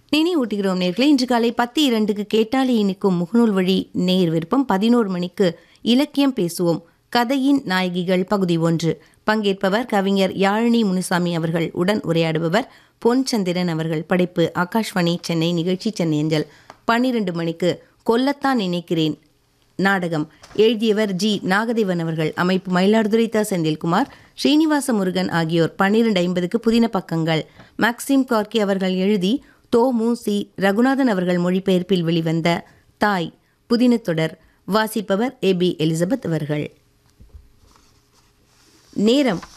நினைவூட்டுகிறோம் நேர்களே இன்று காலை பத்து இரண்டுக்கு கேட்டாலே இனிக்கும் முகநூல் வழி நேர் விருப்பம் பதினோரு மணிக்கு இலக்கியம் பேசுவோம் கதையின் நாயகிகள் பகுதி ஒன்று பங்கேற்பவர் கவிஞர் யாழினி முனுசாமி அவர்கள் உடன் உரையாடுபவர் பொன் சந்திரன் அவர்கள் படைப்பு ஆகாஷ்வாணி சென்னை நிகழ்ச்சி சென்னை அஞ்சல் பன்னிரண்டு மணிக்கு கொல்லத்தான் நினைக்கிறேன் நாடகம் எழுதியவர் ஜி நாகதேவன் அவர்கள் அமைப்பு மயிலாடுதுறை த செந்தில்குமார் ஸ்ரீனிவாச முருகன் ஆகியோர் பன்னிரண்டு ஐம்பதுக்கு புதின பக்கங்கள் மேக்சிம் கார்கி அவர்கள் எழுதி தோ மு சி ரகுநாதன் அவர்கள் மொழிபெயர்ப்பில் வெளிவந்த தாய் புதின தொடர் வாசிப்பவர் ஏ பி எலிசபெத் அவர்கள் நேரம்